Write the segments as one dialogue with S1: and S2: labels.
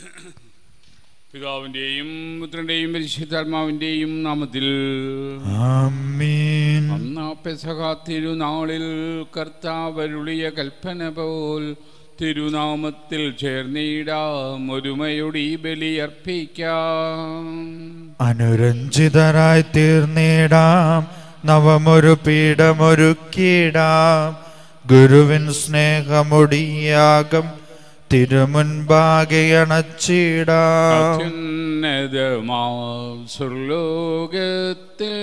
S1: പിതാവിൻ്റെയും പുത്രൻ്റെയും പരിശുദ്ധാത്മാവിൻ്റെയും നാമത്തിൽ
S2: ആമീൻ
S1: അന്നാ പെസഹ തിരുനാളിൽ കർത്താവരുളിയ കൽപ്പന പോൽ തിരുനാമത്തിൽ ചേർന്നിടാം ഒരുമയുടെ ഈ ബലിയർപ്പിക്കാം
S2: അനുരഞ്ജിതരായി തീർന്നിടാം നവമൊരു പീഠമൊരുക്കിയിടാം ഗുരുവിൻ സ്നേഹമൊടിയാകം തിരുമുൻപാകെ അണച്ചിടാം
S1: അത്യുന്നതമാം സ്വർലോകത്തിൽ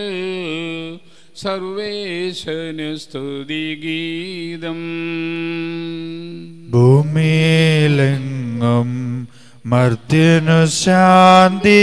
S1: സർവേശന് സ്തുതിഗീതം
S2: ഭൂമിയിലെങ്ങും മർത്യനു ശാന്തി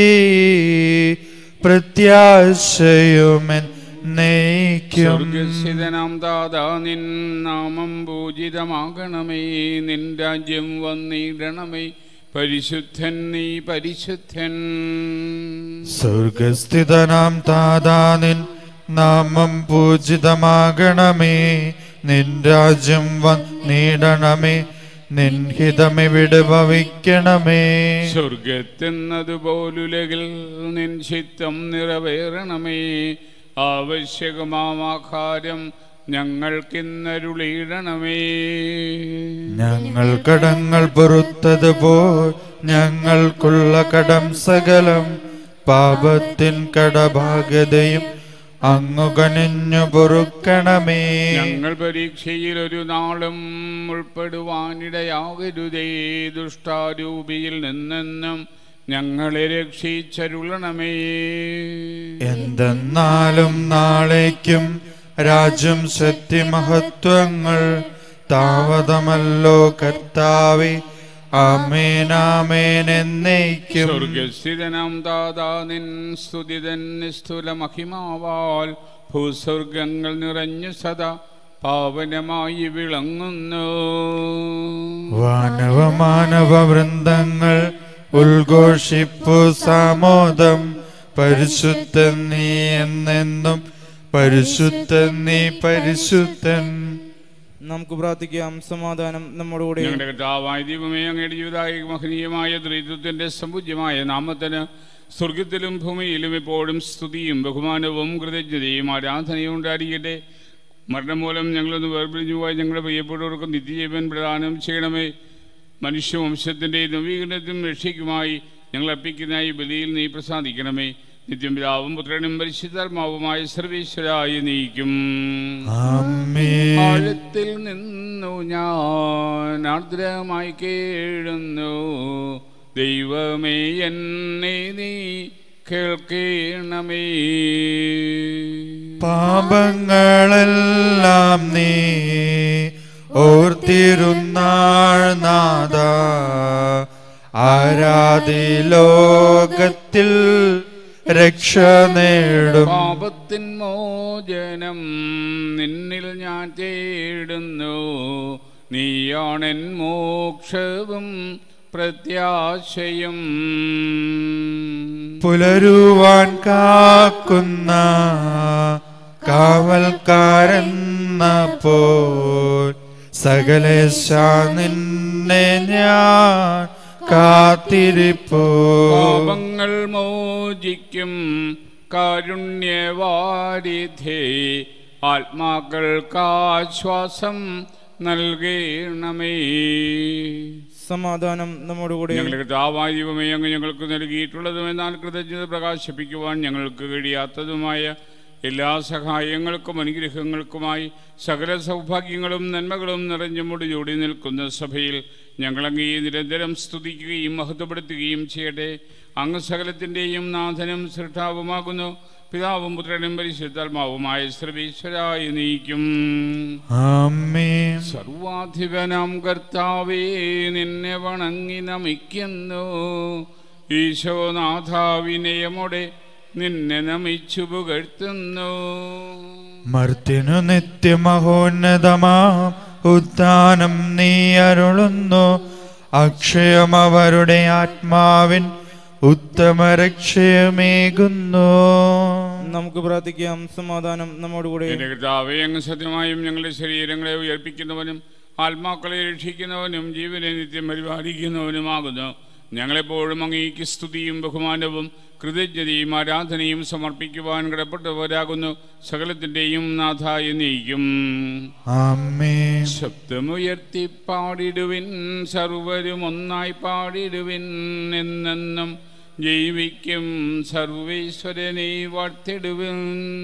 S2: പ്രത്യാശയുമെൻ നയിക്കും
S1: സ്വർഗസ്ഥിതനാം ദാതാ നിൻ നാമം പൂജിതമാകണമേ നിൻ രാജ്യം വന്നിടണമേ പരിശുദ്ധൻ നീ പരിശുദ്ധൻ
S2: സ്വർഗസ്ഥിതനാം താതാനിൻ നാമം പൂജിതമാകണമേ നിൻ രാജ്യം വന്നിടണമേ നിൻ ഹിതമിവിടെ ഭവിക്കണമേ
S1: സ്വർഗത്തെന്നതുപോലുലകിൽ നിൻ ചിത്തം നിറവേറണമേ ആവശ്യകമാം ആഹാരം ഞങ്ങൾക്കിന്നരുളിയിടണമേ
S2: ഞങ്ങൾ കടങ്ങൾ പൊറുത്തതുപോൽ ഞങ്ങൾക്കുള്ള കടം സകലം പാപത്തിൻ കടഭാഗ്യതയും അങ്ങു കനിഞ്ഞു പൊറുക്കണമേ
S1: ഞങ്ങൾ പരീക്ഷയിൽ ഒരു നാളും ഉൾപ്പെടുവാനിടയാകരുതേ ദുഷ്ടാരൂപിയിൽ നിന്നെന്നും ഞങ്ങളെ രക്ഷിച്ചരുളണമേ
S2: എന്തെന്നാലും നാളേക്കും രാജ്യം സത്യമഹത്വങ്ങൾ താവതമല്ലോ കർത്താവെ ആമേനാമേൻ എന്നേക്കും
S1: സ്വർഗസ്ഥിതനാം ദാതാ നിൻ സ്തുതിതൻ നിസ്തുല മഹിമാവാൽ ഭൂസ്വർഗങ്ങൾ നിറഞ്ഞു സദാ പാവനമായി വിളങ്ങുന്നു
S2: വാനവ മാനവ വൃന്ദങ്ങൾ ഉദ്ഘോഷിപ്പു സാമോദം പരിശുദ്ധൻ നീ എന്നെന്നും പരിശുദ്ധൻ നീ പരിശുദ്ധൻ
S3: നമുക്ക് പ്രാർത്ഥിക്കാം സമാധാനം നമ്മോടുകൂടെ
S1: ഞങ്ങളുടെ കർത്താവായ ദൈവമേ അങ്ങയുടെ ജീവിതായ മഹനീയമായ ത്രിത്വത്തിന്റെ സമ്പൂജ്യമായ നാമത്തിന് സ്വർഗത്തിലും ഭൂമിയിലും എപ്പോഴും സ്തുതിയും ബഹുമാനവും കൃതജ്ഞതയും ആരാധനയും ഉണ്ടായിരിക്കട്ടെ മരണം മൂലം ഞങ്ങളൊന്ന് വേർപിരിഞ്ഞു പോയി ഞങ്ങളുടെ പ്രിയപ്പെട്ടവർക്ക് നിത്യജീവൻ പ്രദാനം ചെയ്യണമേ മനുഷ്യവംശത്തിൻ്റെ നവീകരണത്തിനും രക്ഷയ്ക്കുമായി ഞങ്ങൾ അർപ്പിക്കുന്ന ഈ ബലിയിൽ നീ പ്രസാദിക്കണമേ നിത്യം പിതാവും പുത്രനും പരിശുദ്ധാത്മാവുമായ സർവേശ്വരായി നീക്കും
S2: ആമേൻ
S1: ആഴത്തിൽ നിന്നു ഞാൻ ആർദ്രമായി കേഴുന്നു ദൈവമേ എന്നെ നീ കേൾക്കണമേ
S2: പാപങ്ങളെല്ലാം നീ ഓർത്തിരുന്നാൾ നാദ ആരാധി ലോകത്തിൽ രക്ഷ നേടും
S1: പാപത്തിൻ മോചനം നിന്നിൽ ഞാൻ തേടുന്നു നീയാണെൻ മോക്ഷവും പ്രത്യാശയും
S2: പുലരുവാൻ കാക്കുന്ന കാവൽക്കാരെന്ന പോൽ സകലേശ നിന്നെ ഞാൻ കാത്തിരിപ്പോ
S1: പാപങ്ങൾ മോചിക്കും കാരുണ്യവാരിധേ ആത്മാക്കൾക്കാശ്വാസം നൽകണമേ
S3: സമാധാനം നമ്മോടുകൂടെ
S1: ഞങ്ങളുടെ കർത്താവായ ദൈവമേ അങ്ങ് ഞങ്ങൾക്ക് നൽകിയിട്ടുള്ളതും എന്നാൽ കൃതജ്ഞത പ്രകാശിപ്പിക്കുവാൻ ഞങ്ങൾക്ക് കഴിയാത്തതുമായ എല്ലാ സഹായങ്ങൾക്കും അനുഗ്രഹങ്ങൾക്കുമായി സകല സൗഭാഗ്യങ്ങളും നന്മകളും നിറഞ്ഞു മുടിചൂടി നിൽക്കുന്ന സഭയിൽ ഞങ്ങളങ്ങേ നിരന്തരം സ്തുതിക്കുകയും മഹത്വപ്പെടുത്തുകയും ചെയ്യട്ടെ അങ്ങ് സകലത്തിൻ്റെയും നാഥനും സൃഷ്ടാവുമാകുന്നു പിതാവും പുത്രനും പരിശുദ്ധാത്മാവുമായ സർവീശ്വരായി നീക്കും
S2: ആമേൻ
S1: സർവാധിപനാം കർത്താവേ നിന്നെ വണങ്ങി നമിക്കുന്നു ഈശോനാഥ വിനയമോടെ നിന്നെ നമിച്ചു പുകഴ്ത്തുന്നു
S2: മർത്തിനു നിത്യമഹോന്നതമാം ഉദ്ധാനം നീ അരുളുന്നു അക്ഷയം അവരുടെ ആത്മാവിൻ ഉത്തമ രക്ഷയമേകുന്നു
S3: നമുക്ക് പ്രാർത്ഥിക്കാം സമാധാനം നമ്മോടുകൂടെ
S1: എന്റെ കർത്താവേ അങ്ങ് സത്യമായും ഞങ്ങളുടെ ശരീരങ്ങളെ ഉയർപ്പിക്കുന്നവനും ആത്മാക്കളെ രക്ഷിക്കുന്നവനും ജീവനെ നിത്യം പരിപാലിക്കുന്നവനുമാകുന്നു ഞങ്ങളെപ്പോഴും അങ്ങേക്ക് സ്തുതിയും ബഹുമാനവും കൃതജ്ഞതയും ആരാധനയും സമർപ്പിക്കുവാൻ കടപ്പെട്ടവരാകുന്നു സകലത്തിൻ്റെയും നാഥായ നീക്കും
S2: ആമേൻ
S1: ശബ്ദമുയർത്തി പാടിടുവിൻ സർവരും ഒന്നായി പാടിടുവിൻ എന്നെന്നും ജീവിക്കും സർവേശ്വരനെ വാഴ്ത്തിടുവിൻ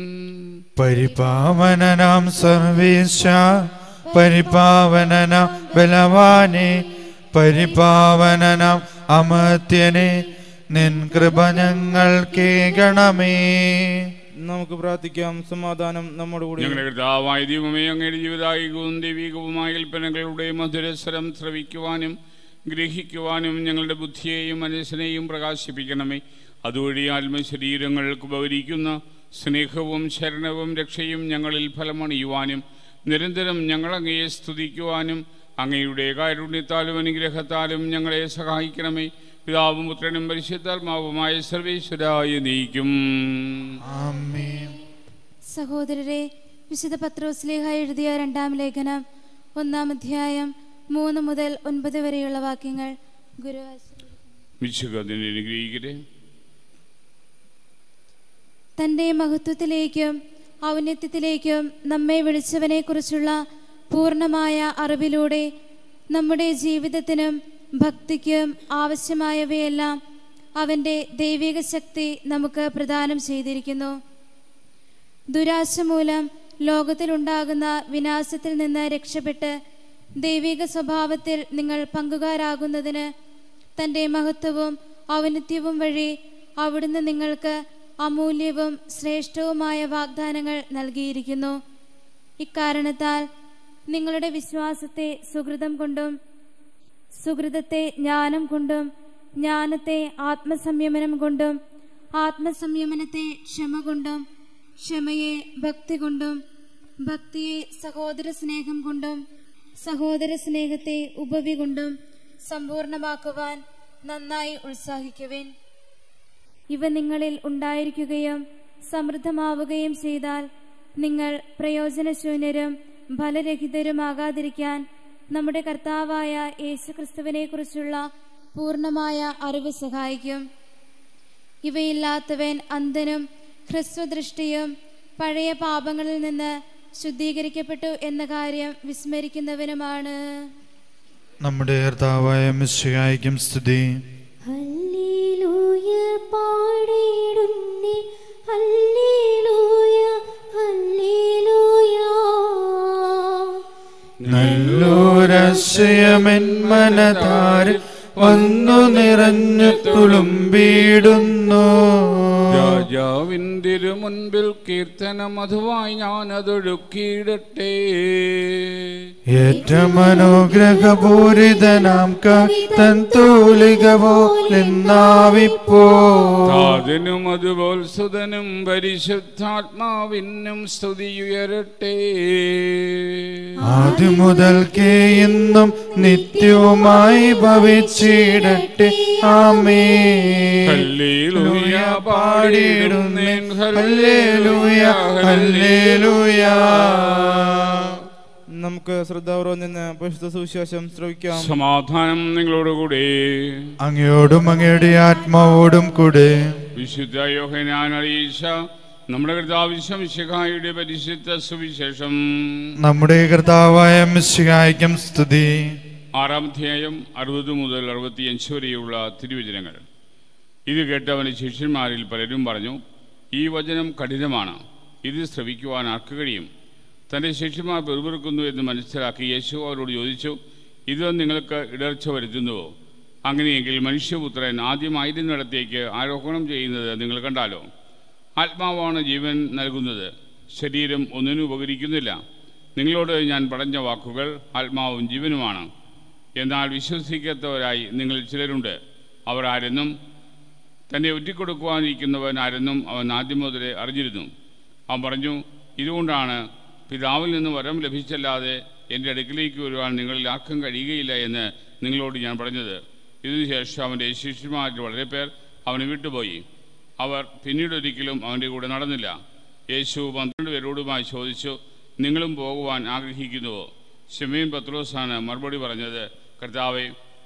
S2: പരിപാവനനാം സർവേശ പരിപാവനനാം ബലവാനെ പരിപാവനനാം അമർത്യനെ നിൻ കൃപ ഞങ്ങൾ കേകണമേ
S3: നമുക്ക് പ്രാർത്ഥിക്കാം സമാധാനം നമ്മുടെ കൂടെ
S1: ഞങ്ങളുടെ കർത്താവായ ദൈവമേ അങ്ങയുടെ ജീവിതായികവും ദൈവികവുമായ കൽപ്പനകളുടെ മധുരസ്വരം ശ്രവിക്കുവാനും ഗ്രഹിക്കുവാനും ഞങ്ങളുടെ ബുദ്ധിയെയും മനസ്സിനെയും പ്രകാശിപ്പിക്കണമേ അതുവഴി ആത്മശരീരങ്ങൾക്ക് ഉപകരിക്കുന്ന സ്നേഹവും ശരണവും രക്ഷയും ഞങ്ങളിൽ ഫലമണിയുവാനും നിരന്തരം ഞങ്ങൾ അങ്ങയെ സ്തുതിക്കുവാനും അങ്ങയുടെ കാരുണ്യത്താലും അനുഗ്രഹത്താലും ഞങ്ങളെ സഹായിക്കണമേ പിതാവും പുത്രനും പരിശുദ്ധാത്മാവുമായ സർവേശ്വരായ നീക്കും
S2: ആമേൻ
S4: സഹോദരരെ വിശുദ്ധ പത്രോസ്ലേഹ എഴുതിയ രണ്ടാം ലേഖനം ഒന്നാം അധ്യായം മൂന്ന് മുതൽ ഒൻപത് വരെയുള്ള വാക്യങ്ങൾ ഗുരു ആശീർവദിക്കുന്നു.
S1: മിശുക അതിനെ അനുഗ്രഹിക്കട്ടെ
S4: തൻ്റെ മഹത്വത്തിലേക്കും ഔന്നത്യത്തിലേക്കും നമ്മെ വിളിച്ചവനെക്കുറിച്ചുള്ള പൂർണ്ണമായ അറിവിലൂടെ നമ്മുടെ ജീവിതത്തിനും ഭക്തിക്കും ആവശ്യമായവയെല്ലാം അവൻ്റെ ദൈവിക ശക്തി നമുക്ക് പ്രദാനം ചെയ്തിരിക്കുന്നു ദുരാശ മൂലം ലോകത്തിലുണ്ടാകുന്ന വിനാശത്തിൽ നിന്ന് രക്ഷപ്പെട്ട് ദൈവിക സ്വഭാവത്തിൽ നിങ്ങൾ പങ്കുകാരാകുന്നതിന് തൻ്റെ മഹത്വവും ഔന്നത്യവും വഴി അവിടുന്ന് നിങ്ങൾക്ക് അമൂല്യവും ശ്രേഷ്ഠവുമായ വാഗ്ദാനങ്ങൾ നൽകിയിരിക്കുന്നു ഇക്കാരണത്താൽ നിങ്ങളുടെ വിശ്വാസത്തെ സുഹൃതം കൊണ്ടും സുഹൃതത്തെ ജ്ഞാനം കൊണ്ടും ജ്ഞാനത്തെ ആത്മസംയമനം കൊണ്ടും ആത്മസംയമനത്തെ ക്ഷമ കൊണ്ടും ക്ഷമയെ ഭക്തി കൊണ്ടും ഭക്തിയെ സഹോദര സ്നേഹം കൊണ്ടും സഹോദര സ്നേഹത്തെ ഉപവി കൊണ്ടും സമ്പൂർണമാക്കുവാൻ നന്നായി ഉത്സാഹിക്കുവിൻ ഇവ നിങ്ങളിൽ ഉണ്ടായിരിക്കുകയും സമൃദ്ധമാവുകയും ചെയ്താൽ നിങ്ങൾ പ്രയോജനശൂന്യരും ഫലരഹിതരുമാകാതിരിക്കാൻ നമ്മുടെ കർത്താവായ യേശുക്രിസ്തുവിനെ കുറിച്ചുള്ള പൂർണ്ണമായ അറിവ് സഹായിക്കും ഇവയില്ലാത്തവൻ അന്ധനും ഹ്രസ്വദൃഷ്ടിയും പഴയ പാപങ്ങളിൽ നിന്ന് ശുദ്ധീകരിക്കപ്പെട്ടു എന്ന കാര്യം വിസ്മരിക്കുന്നവനുമാണ്
S2: നമ്മുടെ കർത്താവായ മിശിഹായിക്കും സ്തുതി
S5: ഹല്ലേലൂയ പാടിടുന്നേ ഹല്ലേലൂയ ഹല്ലേലൂയ
S2: നല്ലൊരശയമെൻ മനതാരിൽ വന്നു നിറഞ്ഞു തുളുമ്പിടുന്നു
S1: രാജാവിൻ തിരുമുൻപിൽ കീർത്തന മധുവായി ഞാൻ അതൊഴുക്കിയിടട്ടെ
S2: ഏറ്റവും അനുഗ്രഹപൂരിതനാം തൻ തൂലിക പോലെന്നാവിപ്പോ
S1: താതനും അതുപോൽ സുതനും പരിശുദ്ധാത്മാവിനും സ്തുതിയുയരട്ടെ
S2: ആദ്യം മുതൽക്കേ ഇന്നും നിത്യവുമായി ഭവിച്ചിടട്ടെ ആമേ
S1: ഹല്ലേലൂയ പാടിയിടുന്നേൻ
S2: ഹല്ലേലൂയ ഹല്ലേലൂയ
S3: നമുക്ക് ശ്രദ്ധാപൂർവം നിന്ന് പരിശുദ്ധ സുവിശേഷം ശ്രവിക്കാം
S1: സമാധാനം നിങ്ങളോടുകൂടെ
S2: അങ്ങയോടും അങ്ങയുടെ ആത്മാവോടും കൂടെ
S1: വിശുദ്ധ യോഹനാൻ അറിയിച്ച നമ്മുടെ കർത്താവിശ്വമിശിഹായുടെ പരിശുദ്ധ സുവിശേഷം
S2: നമ്മുടെ കർത്താവായ മിശിഹായിക്കും സ്തുതി
S1: ആറാം അധ്യായം അറുപത് മുതൽ അറുപത്തിയഞ്ച് വരെയുള്ള തിരുവചനങ്ങൾ ഇത് കേട്ടവന് ശിഷ്യന്മാരിൽ പലരും പറഞ്ഞു ഈ വചനം കഠിനമാണ് ഇത് ശ്രവിക്കുവാൻ ആർക്ക് കഴിയും തൻ്റെ ശിഷ്യന്മാർ പെറുപിറുക്കുന്നു എന്ന് മനസ്സിലാക്കി യേശു അവരോട് ചോദിച്ചു ഇത് നിങ്ങൾക്ക് ഇടർച്ച വരുത്തുന്നുവോ അങ്ങനെയെങ്കിൽ മനുഷ്യപുത്രൻ ആദ്യമായിരുന്നിടത്തേക്ക് ആരോഹണം ചെയ്യുന്നത് നിങ്ങൾ കണ്ടാലോ ആത്മാവാണ് ജീവൻ നൽകുന്നത് ശരീരം ഒന്നിനും ഉപകരിക്കുന്നില്ല നിങ്ങളോട് ഞാൻ പറഞ്ഞ വാക്കുകൾ ആത്മാവും ജീവനുമാണ് എന്നാൽ വിശ്വസിക്കാത്തവരായി നിങ്ങളിൽ ചിലരുണ്ട് അവർ ആരെന്നും തന്നെ ഒറ്റിക്കൊടുക്കുവാനിരിക്കുന്നവൻ ആരെന്നും അവൻ ആദ്യം മുതലേ അറിഞ്ഞിരുന്നു അവൻ പറഞ്ഞു ഇതുകൊണ്ടാണ് പിതാവിൽ നിന്ന് വരം ലഭിച്ചല്ലാതെ എൻ്റെ അടുക്കിലേക്ക് വരുവാൻ നിങ്ങളിൽ ആർക്കും കഴിയുകയില്ല എന്ന് നിങ്ങളോട് ഞാൻ പറഞ്ഞത് ഇതിനുശേഷം അവൻ്റെ ശിഷ്യന്മാരിൽ വളരെ പേർ അവനെ വിട്ടുപോയി അവർ പിന്നീട് ഒരിക്കലും അവൻ്റെ കൂടെ നടന്നില്ല യേശു പന്ത്രണ്ട് പേരോടുമായി ചോദിച്ചു നിങ്ങളും പോകുവാൻ ആഗ്രഹിക്കുന്നുവോ ഷെമീൻ പത്രോസാണ് മറുപടി പറഞ്ഞത് കർത്താവെ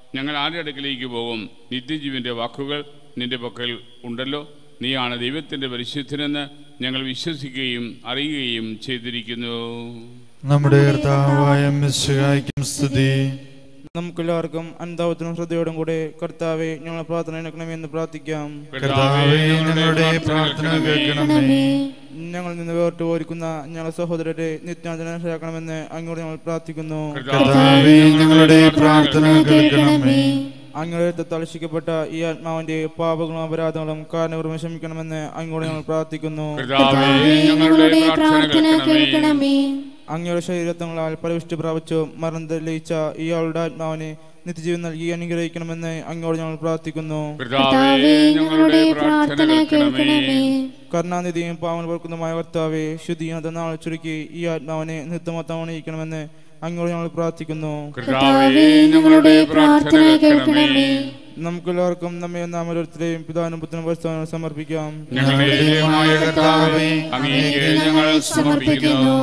S1: ഞങ്ങൾ ആരുടെ അടുക്കലേക്ക് പോകും നിത്യജീവന്റെ വാക്കുകൾ നിന്റെ പക്കൽ ഉണ്ടല്ലോ നീയാണ് ദൈവത്തിൻ്റെ പരിശുദ്ധനെന്ന് ഞങ്ങൾ വിശ്വസിക്കുകയും അറിയുകയും ചെയ്തിരിക്കുന്നു
S2: നമ്മുടെ കർത്താവായ മിശിഹായ്ക്കും സ്തുതി
S3: നമുക്കെല്ലാവർക്കും അന്താവത്തിനും ശ്രദ്ധയോടും കൂടെ കർത്താവെ ഞങ്ങളെ പ്രാർത്ഥന എടുക്കണമേ എന്ന് പ്രാർത്ഥിക്കാം
S2: കർത്താവേ ഞങ്ങളുടെ പ്രാർത്ഥന കേൾക്കണമേ
S3: ഞങ്ങളിൽ നിന്ന് വേറിട്ട് പോയിരിക്കുന്ന ഞങ്ങളുടെ സഹോദരരെ നിത്യാചരണമാക്കണമെന്ന് അങ്ങോട്ട് ഞങ്ങൾ പ്രാർത്ഥിക്കുന്നു
S2: കർത്താവേ ഞങ്ങളുടെ പ്രാർത്ഥന കേൾക്കണമേ
S3: അങ്ങയുടെ തളിശിക്കപ്പെട്ട ഈ ആത്മാവിന്റെ പാപങ്ങളും അപരാധങ്ങളും കാരണപൂർവ്വം ക്ഷമിക്കണമെന്ന് അങ്ങോട്ട് ഞങ്ങൾ പ്രാർത്ഥിക്കുന്നു
S1: കർത്താവേ ഞങ്ങളുടെ പ്രാർത്ഥന കേൾക്കണമേ
S3: അങ്ങയുടെ ശരീരത്തങ്ങളാൽ പരിവിഷ്ടി പ്രാപിച്ചു മരണം ലയിച്ച ഇയാളുടെ ആത്മാവിനെ നിത്യജീവൻ നൽകി അനുഗ്രഹിക്കണമെന്ന് അങ്ങോട്ട് ഞങ്ങൾ പ്രാർത്ഥിക്കുന്നു
S1: കർത്താവേ ഞങ്ങളുടെ പ്രാർത്ഥന കേൾക്കണമേ
S3: കരുണാനിധിയും പാവന പൊറുക്കുന്നതുമായ കർത്താവെ ശുദ്ധിയാത നാൾ ചുരുക്കി ഈ ആത്മാവിനെ നിത്യമൊത്തം അണിയിക്കണമെന്ന് അങ്ങോട്ട് ഞങ്ങൾ പ്രാർത്ഥിക്കുന്നു
S1: കർത്താവേ ഞങ്ങളുടെ പ്രാർത്ഥന കേൾക്കണമേ
S3: നമുക്കെല്ലാവർക്കും നമ്മെ നാം ഓരോരുത്തരെയും പിതാവിനും പുത്രനും പരിസ്ഥാനം സമർപ്പിക്കാം
S1: ഞങ്ങളുടെ ദൈവമായ കർത്താവേ അങ്ങേക്ക് ഞങ്ങൾ സമർപ്പിക്കുന്നു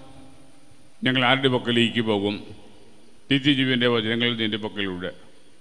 S1: ഞങ്ങൾ ആരുടെ പക്കലേക്ക് പോകും നിത്യജീവന്റെ വചനങ്ങൾ നിന്റെ പക്കലുണ്ട്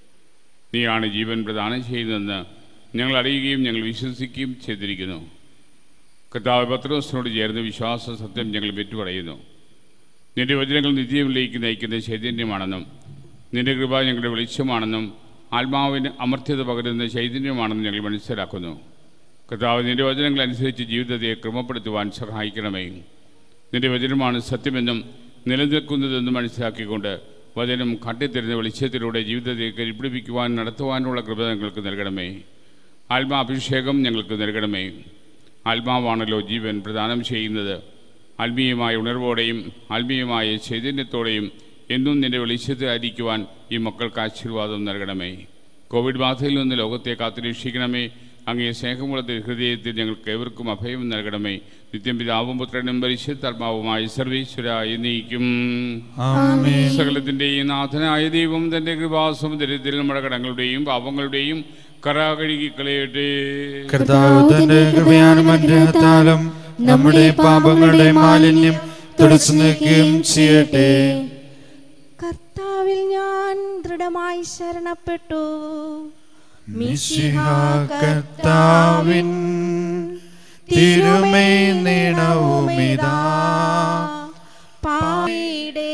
S1: നീയാണ് ജീവൻ പ്രദാനം ചെയ്യുന്നതെന്ന് ഞങ്ങൾ അറിയുകയും ഞങ്ങൾ വിശ്വസിക്കുകയും ചെയ്തിരിക്കുന്നു കർത്താവ് പത്രോസിനോട് ചേർന്ന് വിശ്വാസ സത്യം ഞങ്ങൾ പെറ്റുപറയുന്നു നിന്റെ വചനങ്ങൾ നിത്യമിലേക്ക് നയിക്കുന്ന ചൈതന്യമാണെന്നും നിന്റെ കൃപ ഞങ്ങളുടെ വെളിച്ചമാണെന്നും ആത്മാവിന് അമർത്യത പകരുന്ന ചൈതന്യമാണെന്നും ഞങ്ങൾ മനസ്സിലാക്കുന്നു കർത്താവ് നിന്റെ വചനങ്ങൾ അനുസരിച്ച് ജീവിതത്തെ ക്രമപ്പെടുത്തുവാൻ സഹായിക്കണമേ നിന്റെ വചനമാണ് സത്യമെന്നും നിലനിൽക്കുന്നതെന്നും മനസ്സിലാക്കിക്കൊണ്ട് വചനം കാട്ടിത്തരുന്ന വെളിച്ചത്തിലൂടെ ജീവിതത്തെ കരിപ്പിടിപ്പിക്കുവാൻ നടത്തുവാനുള്ള കൃപ ഞങ്ങൾക്ക് നൽകണമേ ആത്മാഭിഷേകം ഞങ്ങൾക്ക് നൽകണമേ ആത്മാവാണല്ലോ ജീവൻ പ്രദാനം ചെയ്യുന്നത് ആത്മീയമായ ഉണർവോടെയും ആത്മീയമായ ചൈതന്യത്തോടെയും എന്നും നിന്റെ വെളിച്ചത്തിലായിരിക്കുവാൻ ഈ മക്കൾക്ക് ആശീർവാദം നൽകണമേ കോവിഡ് ബാധയിൽ നിന്ന് ലോകത്തെ കാത്തുരക്ഷിക്കണമേ അങ്ങേ സ്നേഹമുള്ള ഹൃദയത്തിൽ ഞങ്ങൾക്ക് ഏവർക്കും അഭയം നൽകണമേ നിത്യം പിതാവും പുത്രനും പരിശുദ്ധാത്മാവുമായി സർവീശ്വര എന്നീക്കും
S2: ആമേൻ
S1: സകലത്തിൻ്റെയും നാഥനായ ദൈവം തൻ്റെ കൃപാസമുദ്രത്തിൽ നമ്മുടെ കടങ്ങളുടെയും പാപങ്ങളുടെയും കറ കഴുകിക്കളയട്ടെ
S2: കർത്താവ് തന്റെ കൃപയാനും അനുഗ്രഹത്താലും നമ്മുടെ പാപങ്ങളുടെ മാലിന്യം തുടച്ചു നീക്കുകയും ചെയ്യട്ടെ
S6: കർത്താവിൽ ഞാൻ ദൃഢമായി ശരണപ്പെട്ടു
S2: മിശിഹ കർത്താവിൻ തിരുമൈ നീണവുമിതാ
S6: പാടെ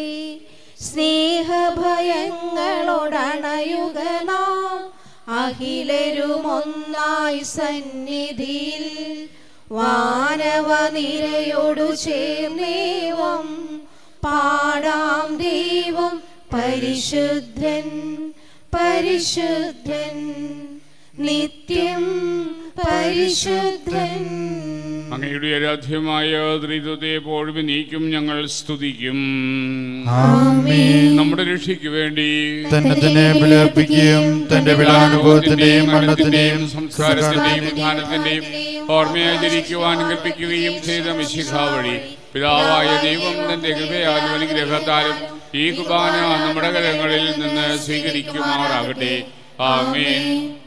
S6: സ്നേഹഭയങ്ങളോടണയുക നാം അഖിലരുമൊന്നായി സന്നിധിയിൽ വാനവ നിരയോടു ചേർന്നേവം പാടാം ദൈവം പരിശുദ്ധൻ പരിശുദ്ധൻ നിത്യം പരിശുദ്ധൻ
S1: അങ്ങയുടെ ആരാധ്യമായ ത്രിത്വത്തെ എപ്പോഴും നീക്കും ഞങ്ങൾ സ്തുതിക്കും
S2: ആമേൻ
S1: നമ്മുടെ രക്ഷയ്ക്ക് വേണ്ടി
S2: തന്നെ തന്നെ ബലിയർപ്പിക്കുകയും തന്റെ ബലാനുഭവത്തിന്റെയും മരണത്തിന്റെയും
S1: സംസ്കാരത്തിന്റെയും വിധാനത്തിന്റെയും ഓർമ്മയാചരിക്കുവാൻ കൽപ്പിക്കുകയും ചെയ്ത മിശിഖ വഴി പിതാവായ ദൈവം തന്റെ കൃപയാലും അനുഗ്രഹത്താലും ഈ കുർബാന നമ്മുടെ കരങ്ങളിൽ നിന്ന് സ്വീകരിക്കുമാറാകട്ടെ ആമേൻ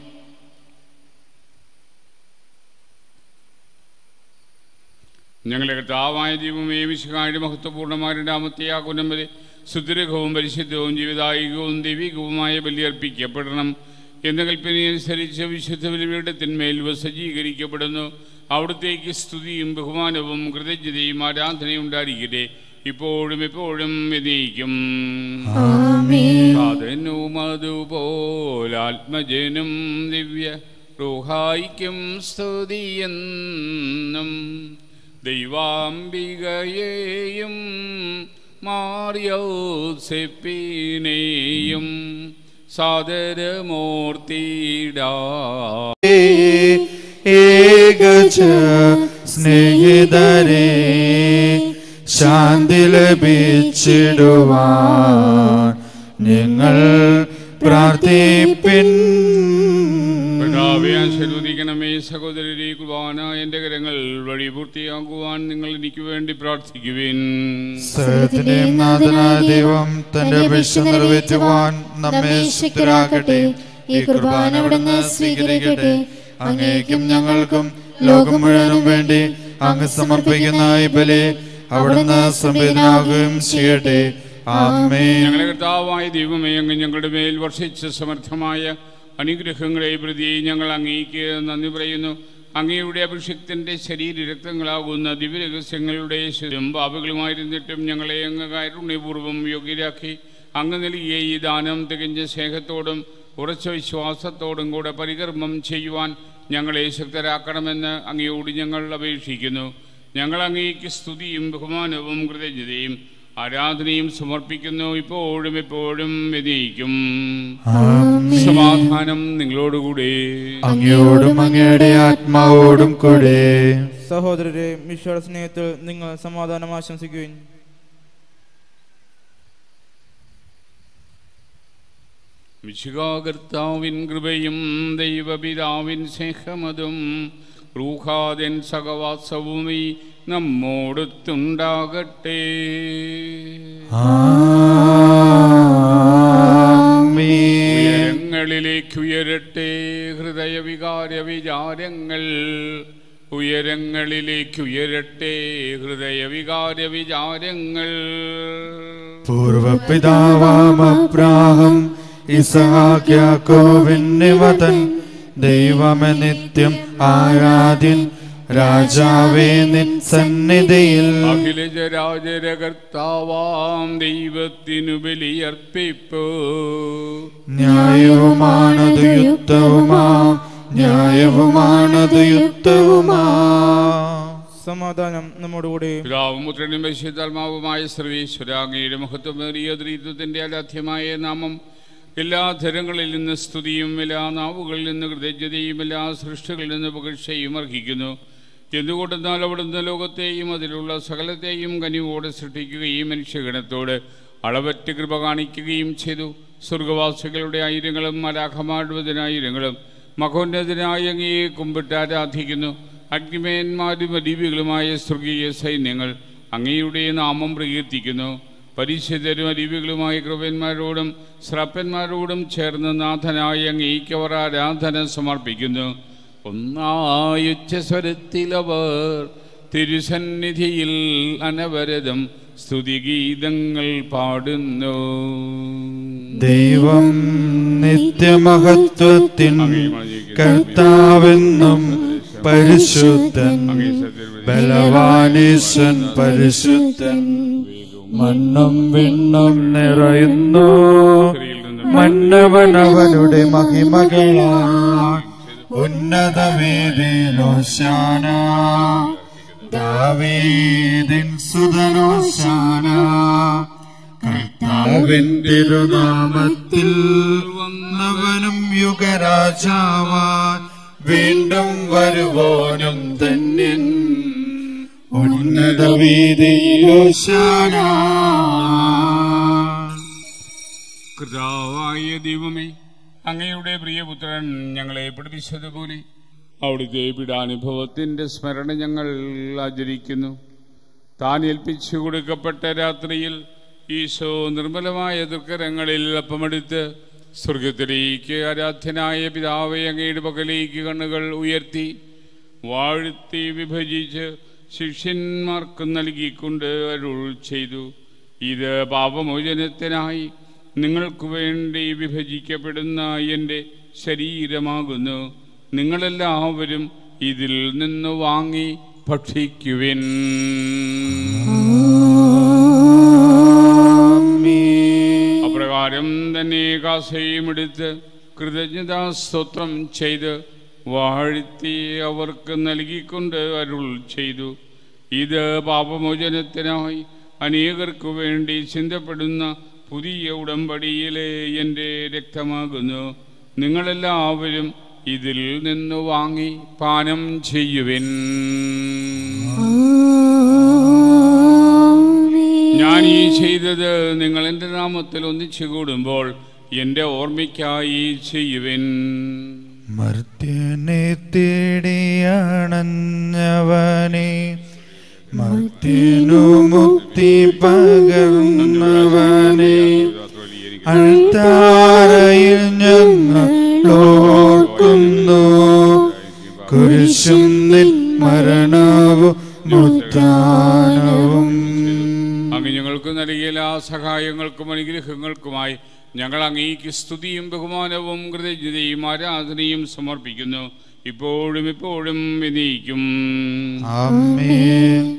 S1: ഞങ്ങളുടെ കർത്താവായ ദൈവമേ വിശുഖായുടെ മഹത്വപൂർണ്ണമായ രണ്ടാമത്തെ ആ കുനമ്പതി സുദീർഘവും പരിശുദ്ധവും ജീവിതായികവും ദൈവികവുമായ ബലിയർപ്പിക്കപ്പെടണം എന്ന കൽപ്പനയനുസരിച്ച് വിശുദ്ധ ബലിയുടെ തിന്മേൽ ഇവ സജ്ജീകരിക്കപ്പെടുന്നു അവിടത്തേക്ക് സ്തുതിയും ബഹുമാനവും കൃതജ്ഞതയും ആരാധനയും ഉണ്ടായിരിക്കട്ടെ ഇപ്പോഴും എപ്പോഴും എന്നേക്കും സാധനവും അതുപോലാത്മജനും ദിവ്യ റൂഹായിക്കും സ്തുതിയെന്നും ദൈവാംബികയെയും മാറിയോസെപ്പിനെയും സാദരമൂർത്തിടാ
S2: ഏകജ സ്നേഹിതരെ ശാന്തി ലഭിച്ചിടുവാൻ നിങ്ങൾ പ്രാർത്ഥിപ്പിൻ
S1: കർത്താവെ ആശീർവദിക്കണമേ സഹോദരരെ കുർബാന എൻ്റെ കരങ്ങൾ വഴി പൂർത്തിയാക്കുവാൻ നിങ്ങൾ എനിക്ക് വേണ്ടി പ്രാർത്ഥിക്കുവിൻ
S2: സകലത്തിന്റെയും നാഥനായ ദൈവം തന്റെ അപേക്ഷ നിറവേറ്റുവാൻ നമ്മെ ശുദ്ധരാക്കട്ടെ ഈ കുർബാന അവിടുന്ന് സ്വീകരിക്കട്ടെ അങ്ങേക്കും ഞങ്ങൾക്കും ലോകം മുഴുവനും വേണ്ടി അങ്ങ് സമർപ്പിക്കുന്ന ഈ ബലി അവിടുന്ന് സംവേദനാകുകയും ചെയ്യട്ടെ ആമേൻ
S1: ഞങ്ങളെ കർത്താവായ ദൈവമേ അങ്ങ് ഞങ്ങളുടെ മേൽ വർഷിച്ച സമർത്ഥമായ അനുഗ്രഹങ്ങളെ പ്രതി ഞങ്ങൾ അങ്ങേക്ക് നന്ദി പറയുന്നു അങ്ങയുടെ അഭിഷിക്തന്റെ ശരീരരക്തങ്ങളാകുന്ന ദിവ്യരഹസ്യങ്ങളുടെ ശുദ്ധം പാപങ്ങളുമായിരുന്നിട്ടും ഞങ്ങളെ അങ്ങ് കാരുണ്യപൂർവ്വം യോഗ്യരാക്കി അങ്ങ് നൽകിയ ഈ ദാനം തികഞ്ഞ സ്നേഹത്തോടും ഉറച്ച വിശ്വാസത്തോടും കൂടെ പരികർമ്മം ചെയ്യുവാൻ ഞങ്ങളെ ശക്തരാക്കണമെന്ന് അങ്ങയോട് ഞങ്ങൾ അപേക്ഷിക്കുന്നു ഞങ്ങൾ അങ്ങേക്ക് സ്തുതിയും ബഹുമാനവും കൃതജ്ഞതയും ആരാധനയും സമർപ്പിക്കുന്നു ഇപ്പോഴും എപ്പോഴും വിനയിക്കും
S2: ആമേൻ
S1: സമാധാനം നിങ്ങളോടുകൂടെ
S2: അങ്ങയോടും അങ്ങയുടെ ആത്മാവോടും കൂടെ
S3: സഹോദരരെ മിഷയുടെ സ്നേഹത്തിൽ നിങ്ങൾ സമാധാനം ആശംസിക്കുകയും
S1: മിശികാകർത്താവിൻ കൃപയും ദൈവപിതാവിൻ സ്നേഹമതും റൂഹാദൻ സഹവാസവുമീ നമ്മോടൊത്തുണ്ടാകട്ടെ
S2: ആമേൻ
S1: ഉയരങ്ങളിലേക്ക് ഉയരട്ടെ ഹൃദയവികാര വിചാരങ്ങൾ ഉയരങ്ങളിലേക്ക് ഉയരട്ടെ ഹൃദയവികാര വിചാരങ്ങൾ
S2: പൂർവപിതാവാം അബ്രാഹം ഇസഹാക്ക് യാക്കോബിന്നിവതൻ ദൈവമേ നിത്യം ആരാധ്യൻ രാജാവേ നിൻ സന്നിധിയിൽ
S1: അഖിലജരാജരകർത്താവാം ദൈവത്തിനു ബലിയർപ്പിപ്പോ
S2: ന്യായവുമാണത് യുക്തവുമാ ന്യായവുമാണത് യുക്തവുമാ
S3: സമാധാനം നമ്മോടുകൂടി
S1: പിതാവും പുത്രനും പരിശുദ്ധാത്മാവുമായ സർവീശ്വരാങ്ങയുടെ മഹത്വമേറിയ ദ്രീത്വത്തിന്റെ അലാധ്യമായ നാമം എല്ലാ ധരങ്ങളിൽ നിന്ന് സ്തുതിയും എല്ലാ നാവുകളിൽ നിന്ന് കൃതജ്ഞതയും എല്ലാ സൃഷ്ടികളിൽ നിന്ന് പുകഴ്ചയും അർഹിക്കുന്നു എന്തുകൊണ്ടെന്നാൽ അവിടുന്ന് ലോകത്തെയും അതിലുള്ള സകലത്തെയും കനിവോടെ സൃഷ്ടിക്കുകയും മനുഷ്യഗണത്തോട് അളവറ്റ് കൃപ കാണിക്കുകയും ചെയ്തു സ്വർഗവാസികളുടെ ആയിരങ്ങളും മലാഖമാടുവതിനായിരങ്ങളും മഹോന്നതനായ അങ്ങയെ കുമ്പിട്ട് ആരാധിക്കുന്നു അഗ്നിമേന്മാരും അരീവികളുമായ സ്വർഗീയ സൈന്യങ്ങൾ അങ്ങയുടെ നാമം പ്രകീർത്തിക്കുന്നു പരിശുദ്ധരും അരീവികളുമായ കൃപന്മാരോടും ശ്രപ്പന്മാരോടും ചേർന്ന് നാഥനായ അങ്ങേക്ക് അവർ ആരാധന സമർപ്പിക്കുന്നു ഒന്നായുച്ചസ്വരത്തിലവർ തിരുസന്നിധിയിൽ അനവരതം സ്തുതിഗീതങ്ങൾ പാടുന്നു
S2: ദൈവം നിത്യമഹത്വത്തിൻ കർത്താവെന്നും പരിശുദ്ധൻ ബലവാനീശൻ പരിശുദ്ധൻ മണ്ണും വിണ്ണും നിറയുന്നു മന്നവനവനുടെ മഹിമകളാ ഉന്നത വേദിലോശാന ദാവീദിൻ സുതനോശാന കർത്താവിൻ തിരുനാമത്തിൽ വന്നവനും യുഗരാജാവാൻ വീണ്ടും വരുവോനും ധന്യൻ ഉന്നത വീതിയിലോശാന
S1: കർത്താവായ ദൈവമേ അങ്ങയുടെ പ്രിയപുത്രൻ ഞങ്ങളെ പഠിപ്പിച്ചതുപോലെ അവിടുത്തെ പീഡാനുഭവത്തിന്റെ സ്മരണ ഞങ്ങൾ ആചരിക്കുന്നു താൻ ഏൽപ്പിച്ചു കൊടുക്കപ്പെട്ട രാത്രിയിൽ ഈശോ നിർമ്മലമായ ദുർക്കരങ്ങളിൽ അപ്പമെടുത്ത് സ്വർഗത്തിലേക്ക് ആരാധ്യനായ പിതാവെ അങ്ങയുടെ പകലേക്ക് കണ്ണുകൾ ഉയർത്തി വാഴ്ത്തി വിഭജിച്ച് ശിഷ്യന്മാർക്ക് നൽകിക്കൊണ്ട് അരുൾ ചെയ്തു ഇത് പാപമോചനത്തിനായി നിങ്ങൾക്ക് വേണ്ടി വിഭജിക്കപ്പെടുന്ന എൻ്റെ ശരീരമാകുന്നു നിങ്ങളെല്ലാവരും ഇതിൽ നിന്ന് വാങ്ങി ഭക്ഷിക്കുവിൻ അപ്രകാരം തന്നെ കാസയും എടുത്ത് കൃതജ്ഞതാ സ്തോത്രം ചെയ്ത് വാഴ്ത്തി അവർക്ക് നൽകിക്കൊണ്ട് അരുൾ ചെയ്തു ഇത് പാപമോചനത്തിനായി അനേകർക്കു വേണ്ടി ചിന്തപ്പെടുന്ന പുതിയ ഉടമ്പടിയിലെ എൻ്റെ രക്തമാകുന്നു നിങ്ങളെല്ലാവരും ഇതിൽ നിന്ന് വാങ്ങി പാനം ചെയ്യുവിൻ ഞാൻ ഈ ചെയ്തത് നിങ്ങൾ എൻ്റെ നാമത്തിൽ ഒന്നിച്ചു കൂടുമ്പോൾ എൻ്റെ ഓർമ്മയ്ക്കായി ചെയ്യുവിൻ
S2: മർത്യനെ തേടിയണഞ്ഞവനെ മർത്യനു മുക്തി പകർന്നവനെ അൾത്താരയിൽ ഞങ്ങൾ ഓർക്കുന്നു കുരിശും നിൻ മരണവും മുത്താനവും
S1: അങ്ങ് ഞങ്ങൾക്ക് നൽകിയ എല്ലാ സഹായങ്ങൾക്കും അനുഗ്രഹങ്ങൾക്കുമായി ഞങ്ങൾ അങ്ങേക്ക് സ്തുതിയും ബഹുമാനവും കൃതജ്ഞതയും ആരാധനയും സമർപ്പിക്കുന്നു ഇപ്പോഴും ഇപ്പോഴും വിനയിക്കും
S2: ആമേൻ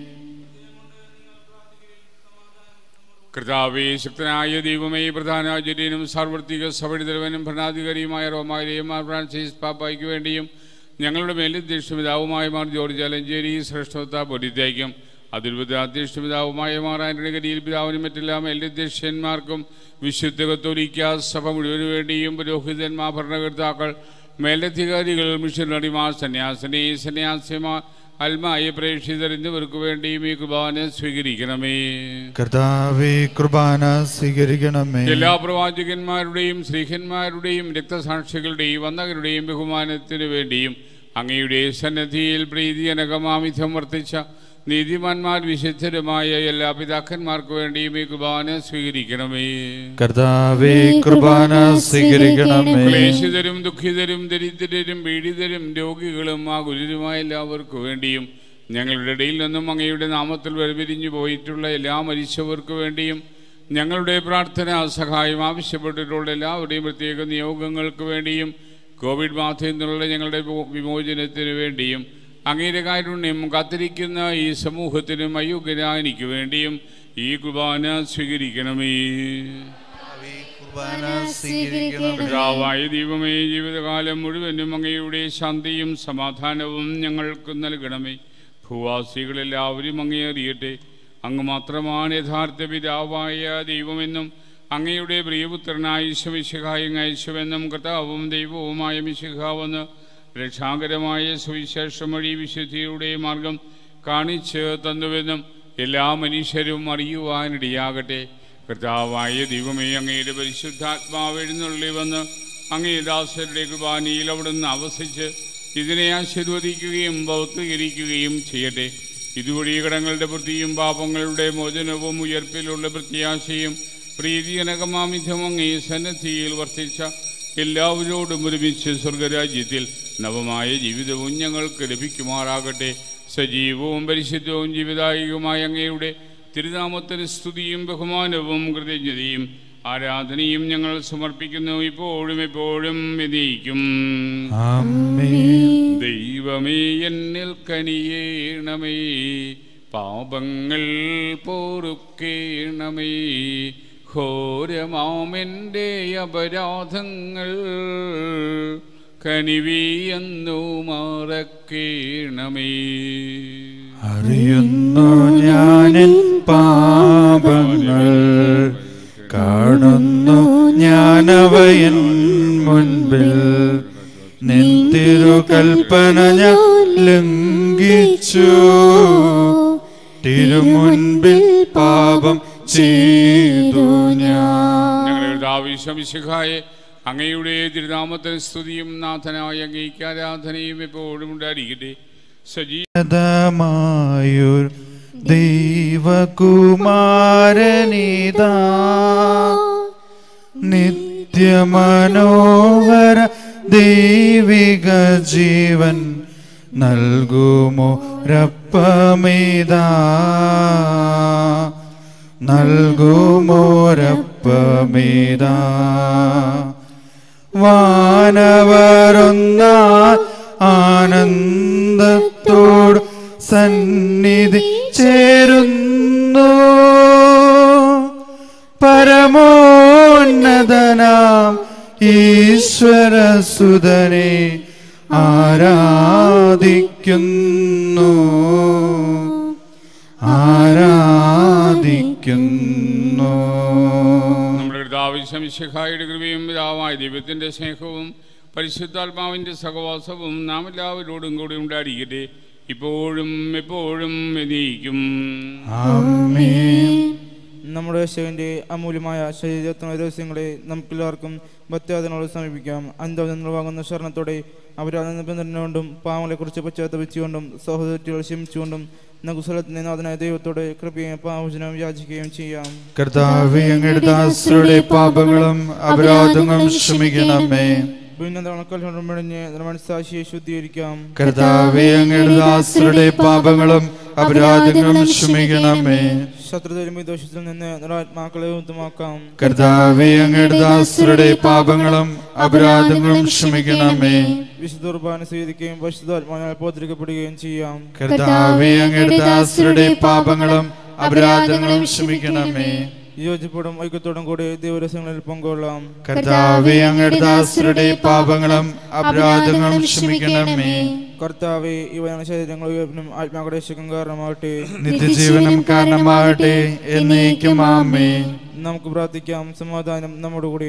S1: കർത്താവേ ശക്തനായ ദൈവമേ പ്രധാനാചാര്യനും സാർവത്രിക സഭടിതലവനും ഭരണാധികാരിയുമായ റോമായിലെ മാർ ഫ്രാൻസിസ് പാപ്പായ്ക്ക് വേണ്ടിയും ഞങ്ങളുടെ മേലധ്യക്ഷപിതാവുമായ മാർ ജോർജ് അലഞ്ചേരി ശ്രേഷ്ഠത പൊരിത്തേക്കും അതിർവൃത അധ്യക്ഷപിതാവുമായ മാർ ആന്റണി കരിയിൽ പിതാവിനും മറ്റെല്ലാ മേലധ്യക്ഷന്മാർക്കും വിശുദ്ധ കത്തോലിക്ക സഭ മുഴുവനു വേണ്ടിയും പുരോഹിതന്മാർ ഭരണകർത്താക്കൾ മേലധികാരികൾ മിഷനറിമാർ സന്യാസിനി സന്യാസിമാർ അൽമായ പ്രേക്ഷിതർ എന്നിവർക്ക് വേണ്ടിയും ഈ കുർബാന സ്വീകരിക്കണമേ
S2: കർത്താവേ കുർബാന സ്വീകരിക്കണമേ
S1: എല്ലാ പ്രവാചകന്മാരുടെയും ശ്രീഹന്മാരുടെയും രക്തസാക്ഷികളുടെയും വന്നകരുടെയും ബഹുമാനത്തിനു വേണ്ടിയും അങ്ങയുടെ സന്നദ്ധിയിൽ പ്രീതിജനകമാമിഥം വർത്തിച്ച നീതിമാന്മാർ വിശുദ്ധരുമായ എല്ലാ പിതാക്കന്മാർക്ക് വേണ്ടിയും ഈ കുർബാന സ്വീകരിക്കണമേ
S2: കർത്താവേ കുർബാന സ്വീകരിക്കണമേ
S1: ക്ലേശിതരും ദുഃഖിതരും ദരിദ്രരും പീഡിതരും രോഗികളും ആ ഗുരുരുമായ എല്ലാവർക്കു വേണ്ടിയും ഞങ്ങളുടെ ഇടയിൽ നിന്നും അങ്ങയുടെ നാമത്തിൽ വേർപിരിഞ്ഞു പോയിട്ടുള്ള എല്ലാ മരിച്ചവർക്ക് വേണ്ടിയും ഞങ്ങളുടെ പ്രാർത്ഥന സഹായം ആവശ്യപ്പെട്ടിട്ടുള്ള എല്ലാവരുടെയും പ്രത്യേക നിയോഗങ്ങൾക്ക് വേണ്ടിയും കോവിഡ് ബാധയിൽ നിന്നുള്ള ഞങ്ങളുടെ വിമോ- വിമോചനത്തിന് വേണ്ടിയും അങ്ങയുടെ കാരുണ്യം കാത്തിരിക്കുന്ന ഈ സമൂഹത്തിനും അയോഗ്യനായ എനിക്ക് വേണ്ടിയും ഈ കുർബാന സ്വീകരിക്കണമേ
S2: കുർബാന സ്വീകരിക്കണമേ
S1: പിതാവായ ദൈവമേ ജീവിതകാലം മുഴുവനും അങ്ങയുടെ ശാന്തിയും സമാധാനവും ഞങ്ങൾക്ക് നൽകണമേ ഭൂവാസികളെല്ലാവരും അങ്ങേ അറിയട്ടെ അങ്ങ് മാത്രമാണ് യഥാർത്ഥ പിതാവായ ദൈവമെന്നും അങ്ങയുടെ പ്രിയപുത്രനായ ഈശ്വമിശിഹായും അയച്ചുവെന്നും കർത്താവും ദൈവവുമായ മിശിഹാവെന്ന് രക്ഷാകരമായ സുവിശേഷം വഴി വിശുദ്ധിയുടെ മാർഗം കാണിച്ച് തന്നുവെന്നും എല്ലാ മനുഷ്യരും അറിയുവാനിടയാകട്ടെ കർത്താവായ ദൈവമേ അങ്ങയുടെ പരിശുദ്ധാത്മാവ് എഴുന്നള്ളി വന്ന് അങ്ങേ ദാസരുടെ കുർബാനയിൽ അവിടുന്ന് ആവസിച്ച് ഇതിനെ ആശീർവദിക്കുകയും ഭൗത്വീകരിക്കുകയും ചെയ്യട്ടെ ഇതുവഴി കടങ്ങളുടെ വൃത്തിയും പാപങ്ങളുടെ മോചനവും ഉയർപ്പിലുള്ള പ്രത്യാശയും പ്രീതിജനകമാമിധം അങ്ങേ സന്നദ്ധിയിൽ വർത്തിച്ച എല്ലാവരോടും ഒരുമിച്ച് സ്വർഗരാജ്യത്തിൽ നവമായ ജീവിതവും ഞങ്ങൾക്ക് ലഭിക്കുമാറാകട്ടെ സജീവവും പരിശുദ്ധവും ജീവിതായികമായ അങ്ങയുടെ തിരുനാമത്തിന് സ്തുതിയും ബഹുമാനവും കൃതജ്ഞതയും ആരാധനയും ഞങ്ങൾ സമർപ്പിക്കുന്നു ഇപ്പോഴും എപ്പോഴും വിനയിക്കും
S2: ആമേൻ
S1: ദൈവമേ എന്നിൽ കനിയേണമേ പാപങ്ങൾ പോറുക്കേണമേ ഘോരമാമെൻ്റെ അപരാധങ്ങൾ കനിവിയെന്നു മറക്കേണമേ
S2: അറിയുന്നു ഞാനിൻ പാപങ്ങൾ കാണുന്നു ഞാനവയൻ മുൻപിൽ നിൻ തിരുകൽപ്പന ഞാൻ ലംഘിച്ചു തിരുമുൻപിൽ പാപം ചെയ്തു ഞാൻ
S1: ഞങ്ങളുടെ ആവശ്യമിശിഖായെ അങ്ങയുടെ തിരുനാമത്തിന് സ്തുതിയും നാഥനായ അങ്ങേക്ക് ആരാധനയും എപ്പോഴും ഉണ്ടായിരിക്കട്ടെ സജീ
S2: ദമായുർ ദൈവകുമാരനിതാ നിത്യമനോഹര ദൈവിക ജീവൻ നൽകുമോ രപ്പമിതാ നൽകുമോരപ്പമിതാ വാനവരൊന്നാ ആനന്ദത്തോട് സന്നിധി ചേരുന്നു പരമോന്നതനാം ഈശ്വരസുതനെ ആരാധിക്കുന്നു ആരാധിക്കുന്നു
S1: നമ്മുടെ കർത്താവിശമിശിഖായുടെ കൃപയും പിതാവായ ദൈവത്തിൻ്റെ സ്നേഹവും പരിശുദ്ധാത്മാവിൻ്റെ സഹവാസവും നാം എല്ലാവരോടും കൂടി ഉണ്ടായിരിക്കട്ടെ ഇപ്പോഴും എപ്പോഴും എന്നേക്കും
S2: ആമേൻ
S3: നമ്മുടെ യേശുവിൻ്റെ അമൂല്യമായ ശരീരത്തിന് ദിവസങ്ങളെ നമുക്കെല്ലാവർക്കും ഭക്തിയാദനോട് സമീപിക്കാം അന്ത്യം വാങ്ങുന്ന ശരണത്തോടെ അപരാധ നിബന്ധനകൊണ്ടും പാവങ്ങളെക്കുറിച്ച് പശ്ചാത്തപിച്ചുകൊണ്ടും സഹോദരത്തികൾ ക്ഷമിച്ചുകൊണ്ടും നകുസലത്തിന് നാഥനായ ദൈവത്തോട് കൃപയും പാവചനവും യാചിക്കുകയും ചെയ്യാം
S2: കർത്താവെ അങ്ങയുടെ ദാസരുടെ പാപങ്ങളും അപരാധങ്ങളും ക്ഷമിക്കണമേ
S3: ഭിന്നതകൾക്കെല്ലാം മെടിഞ്ഞ് മനസ്സാക്ഷിയെ ശുദ്ധീകരിക്കാം
S2: കർത്താവെ അങ്ങയുടെ ദാസരുടെ പാപങ്ങളും അപരാധങ്ങളും ക്ഷമിക്കണമേ
S3: ശത്രുതയിലും ദോഷത്തിൽ നിന്ന് നിറാത്മാക്കളെ ഉത്തമാക്കാം
S2: കർത്താവെ അങ്ങയുടെ ദാസരുടെ പാപങ്ങളും അപരാധങ്ങളും ക്ഷമിക്കണമേ
S3: വിശുദ്ധ കുർബാന സ്വീകരിക്കുകയും പരിശുദ്ധാത്മാവിനാൽ പോത്രിക്കപ്പെടുകയും ചെയ്യാം
S2: കർത്താവെ അങ്ങയുടെ ദാസരുടെ പാപങ്ങളും അപരാധങ്ങളും ക്ഷമിക്കണമേ
S3: യോജിപ്പോടും ഐക്യത്തോടും കൂടി ദൈവരസങ്ങളിൽ പങ്കുകൊള്ളാം
S2: കർത്താവെ അങ്ങയുടെ ദാസരുടെ പാപങ്ങളും അപരാധങ്ങളും ക്ഷമിക്കണമേ
S3: കർത്താവെ ഇവ ഞങ്ങളുടെ ശരീരങ്ങൾ ഉയർപ്പിനും ആത്മാക്കളുടെ രക്ഷയ്ക്കും കാരണമാകട്ടെ
S2: നിത്യജീവനം കാരണമാകട്ടെ എന്നേക്കും ആമേ
S3: നമുക്ക് പ്രാർത്ഥിക്കാം സമാധാനം നമ്മുടെ കൂടെ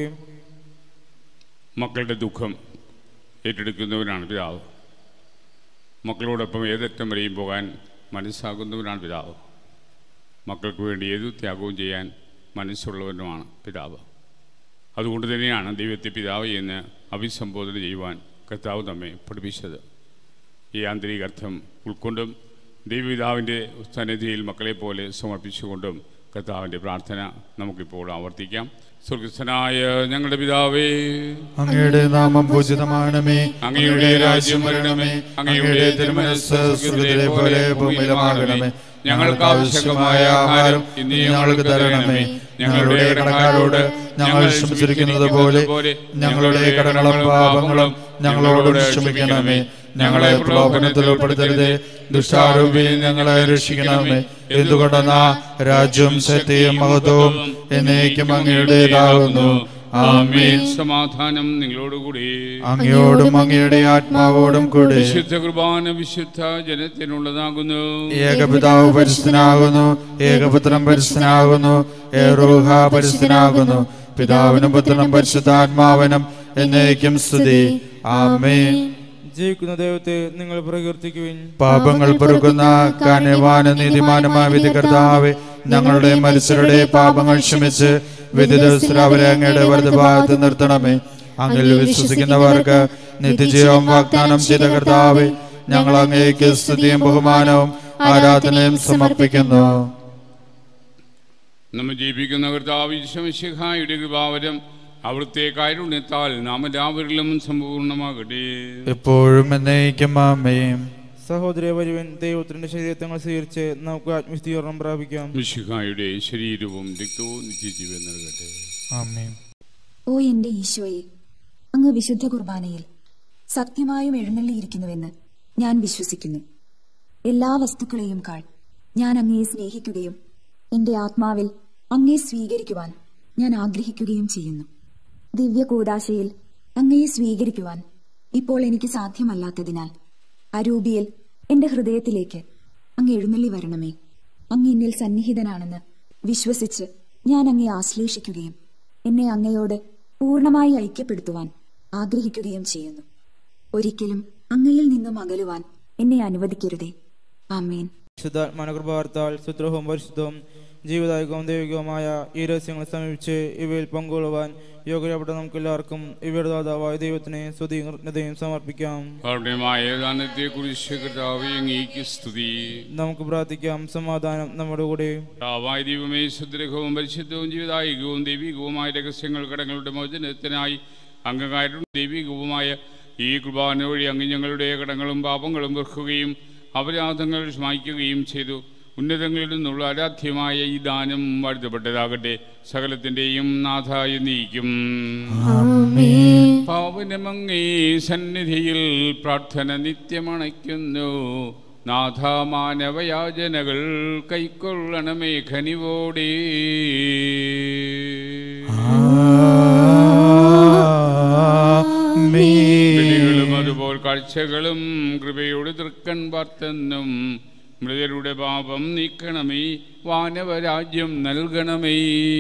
S1: മക്കളുടെ ദുഃഖം ഏറ്റെടുക്കുന്നവനാണ് പിതാവ് മക്കളോടൊപ്പം ഏതറ്റം വരെയും പോകാൻ മനസ്സാകുന്നവനാണ് പിതാവ് മക്കൾക്ക് വേണ്ടി ഏതു ത്യാഗവും ചെയ്യാൻ മനസ്സുള്ളവനുമാണ് പിതാവ് അതുകൊണ്ട് തന്നെയാണ് ദൈവത്തെ പിതാവ് എന്ന് അഭിസംബോധന ചെയ്യുവാൻ കർത്താവ് നമ്മെ പഠിപ്പിച്ചത് ഈ ആന്തരിക അർത്ഥം ഉൾക്കൊണ്ടും ദൈവപിതാവിൻ്റെ സന്നിധിയിൽ മക്കളെ പോലെ സമർപ്പിച്ചുകൊണ്ടും കർത്താവിൻ്റെ പ്രാർത്ഥന നമുക്കിപ്പോൾ ആവർത്തിക്കാം സ്വർഗസ്ഥനായ ഞങ്ങളുടെ പിതാവേ
S2: അങ്ങയുടെ നാമം പൂജിതമാണമേ
S1: അങ്ങയുടെ രാജ്യം വരണമേ അങ്ങയുടെ തിരുമനസ് സ്വർഗ്ഗത്തിലെ പോലെ ഭൂമിയിലുമാകണമേ ഞങ്ങൾക്ക് ആവശ്യമായ ആഹാരം ഇന്ന് ഞങ്ങൾക്ക് തരണമേ ഞങ്ങളുടെ കടക്കാരോട് ഞങ്ങൾ ക്ഷമിച്ചിരിക്കുന്നത് പോലെ
S2: ഞങ്ങളുടെ കടങ്ങളും പാപങ്ങളും ഞങ്ങളോട് ക്ഷമിക്കണമേ ഞങ്ങളെ പ്രലോഭനത്തിൽ ഉൾപ്പെടുത്തരുതേ ദുഷ്ടാരൂപിയിൽ ഞങ്ങളെ രക്ഷിക്കണമേ എന്തുകൊണ്ടെന്നാ രാജ്യവും ശക്തിയും മഹത്വവും എന്നേക്കും അങ്ങയുടേതാകുന്നു ആമേൻ
S1: സമാധാനം നിങ്ങളോടുകൂടി
S2: അങ്ങയോടും അങ്ങയുടെ ആത്മാവോടും കൂടെ
S1: വിശുദ്ധ കുർബാന വിശുദ്ധ ജനത്തിനുള്ളതാകുന്നു
S2: ഏകപിതാവ് പരിസ്ഥനാകുന്നു ഏകപുത്രൻ പരിസ്ഥനാകുന്നു ഏറൂഹ പരിസ്ഥനാകുന്നു പിതാവിനും പുത്രനും പരിശുദ്ധാത്മാവിനും എന്നേക്കും സ്തുതി ആമേൻ
S3: ജീവിക്കുന്ന ദൈവത്തെ നിങ്ങൾ പ്രകീർത്തിക്കുവിൻ
S2: പാപങ്ങൾ പൊറുക്കുന്ന കാന്യവാന നീതിമാനമായ വിധി കർത്താവെ ഞങ്ങളുടെ മനുഷ്യരുടെ പാപങ്ങൾ ക്ഷമിച്ച് വിധി ദിവസത്തിൽ അവരെ അങ്ങയുടെ വലതുഭാഗത്ത് നിർത്തണമേ അങ്ങിൽ വിശ്വസിക്കുന്നവർക്ക് നിത്യജീവം വാഗ്ദാനം ചെയ്ത കർത്താവെ ഞങ്ങൾ അങ്ങേക്ക് സ്തുതിയും ബഹുമാനവും ആരാധനയും സമർപ്പിക്കുന്നു
S1: നമ്മെ ജീവിക്കുന്ന കർത്താവ് ഈശ്വമിശിഹായുടെ കൃപാവരം അവിടുത്തെ കാരുണ്യത്താൽ നാം എല്ലാവരിലും സമ്പൂർണ്ണമാകട്ടെ
S2: എപ്പോഴും എന്നേക്കും ആമേൻ
S3: സഹോദര വരുവൻ ദൈവത്തിന്റെ ശരീരത്തങ്ങൾ സ്വീകരിച്ച് നമുക്ക് ആത്മസ്ഥീകരണം പ്രാപിക്കാം
S1: മിശിഹായുടെ ശരീരവും രക്തവും നിത്യജീവൻ നൽകട്ടെ
S2: ആമേൻ
S7: ഓ എന്റെ ഈശോയെ അങ്ങ് വിശുദ്ധ കുർബാനയിൽ സത്യമായും എഴുന്നള്ളിയിരിക്കുന്നുവെന്ന് ഞാൻ വിശ്വസിക്കുന്നു എല്ലാ വസ്തുക്കളെയും കാൾ ഞാൻ അങ്ങയെ സ്നേഹിക്കുകയും എന്റെ ആത്മാവിൽ അങ്ങയെ സ്വീകരിക്കുവാൻ ഞാൻ ആഗ്രഹിക്കുകയും ചെയ്യുന്നു ദിവ്യ കൂദാശയിൽ അങ്ങയെ സ്വീകരിക്കുവാൻ ഇപ്പോൾ എനിക്ക് സാധ്യമല്ലാത്തതിനാൽ അരൂപിയിൽ എന്റെ ഹൃദയത്തിലേക്ക് അങ്ങ് എഴുന്നള്ളി വരണമേ അങ്ങ് എന്നിൽ സന്നിഹിതനാണെന്ന് വിശ്വസിച്ച് ഞാൻ അങ്ങയെ ആശ്ലേഷിക്കുകയും എന്നെ അങ്ങയോട് പൂർണ്ണമായി ഐക്യപ്പെടുത്തുവാൻ ആഗ്രഹിക്കുകയും ചെയ്യുന്നു ഒരിക്കലും അങ്ങയിൽ നിന്നും അകലുവാൻ എന്നെ അനുവദിക്കരുതേ ആമേൻ
S3: വിശുദ്ധാത്മാനകൃപാർത്താൽ സുദ്രഹവും പരിശുദ്ധവും ജീവദായകവും ദൈവികവുമായ ഈ രഹസ്യങ്ങളെ സമീപിച്ച് ഇവയിൽ പങ്കുകൊള്ളുവാൻ യോഗ്യപ്പെട്ട നമുക്ക് എല്ലാവർക്കും ഇവയുടെ ദാതാവായ ദൈവത്തിന് സ്തുതിയും സമർപ്പിക്കാം
S1: കാരുണ്യമായ ദാനത്തെ കുറിച്ച് കർത്താവ് അങ്ങേക്ക് സ്തുതി
S3: നമുക്ക് പ്രാർത്ഥിക്കാം സമാധാനം നമ്മുടെ കൂടെ
S1: കർത്താവായ ദൈവമേ സുദ്രഹവും പരിശുദ്ധവും ജീവദായകവും ദൈവികവുമായ രഹസ്യങ്ങൾ കടങ്ങളുടെ മോചനത്തിനായി അംഗകാരും ദൈവികവുമായ ഈ കുർബാന വഴി അങ്ങ് ഞങ്ങളുടെ കടങ്ങളും പാപങ്ങളും വെറുക്കുകയും അപരാധങ്ങൾ മായ്ക്കുകയും ചെയ്തു ഉന്നതങ്ങളിൽ നിന്നുള്ള ആരാധ്യമായ ഈ ദാനം വാഴ്ത്തപ്പെട്ടതാകട്ടെ സകലത്തിൻ്റെയും നാഥായ നീക്കും പാവനമങ്ങേ സന്നിധിയിൽ പ്രാർത്ഥന നിത്യമണയ്ക്കുന്നു നാഥ മാനവയാചനകൾ കൈക്കൊള്ളണമേ ഖനിവോടേ ബലികളും അതുപോൽ കാഴ്ചകളും കൃപയോട് തൃക്കൺ പാർത്തെന്നും മൃതരുടെ പാപം നീക്കണമേ വാനവരാജ്യം നൽകണമേ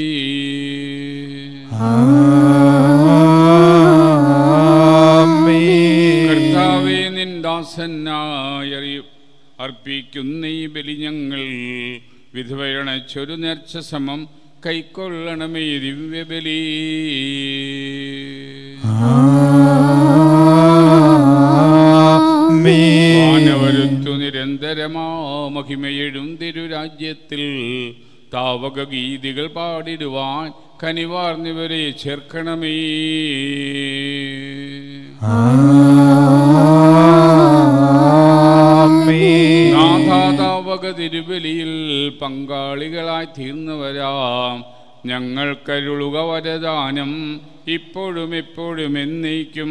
S1: കർത്താവേ നിന്ദാസനായി അർപ്പിക്കുന്ന ഈ ബലി ഞങ്ങൾ വിധവയണച്ചൊരു നേർച്ച സമം കൈക്കൊള്ളണമേ ദിവ്യബലി മാനവരുത്തു നിരന്തരമാ മഹിമയെഴും തിരുരാജ്യത്തിൽ താവക ഗീതികൾ പാടിടുവാൻ കനിവാർന്നിവരെ ചേർക്കണമേ
S2: ആമേൻ.
S1: നാഥാതാവക തിരുബലിയിൽ പങ്കാളികളായി തീർന്നവരാം ഞങ്ങൾക്കരുളുക വരദാനം ഇപ്പോഴും എപ്പോഴും എന്നേക്കും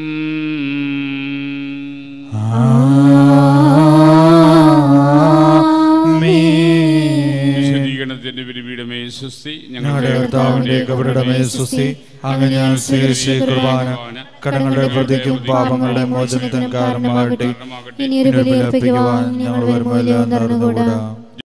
S2: ആമേൻ.
S1: വിശദീകരണത്തിന്റെ പിരിപീഠമേ സുസ്തി
S2: ഞങ്ങളുടെ കർത്താവിന്റെ കബറിടമേ സുസ്തി അങ്ങ് ഞാൻ സ്വീകരിച്ച ഈ കുർബാന കടങ്ങളുടെ പ്രതിക്കും പാപങ്ങളുടെ മോചനത്തിന് കാരണമാകട്ടെ
S5: ഇനി ഒരു ബലി അർപ്പിക്കുവാൻ ഞങ്ങൾ വരുമ്പോഴേ നടന്നുകൂടാ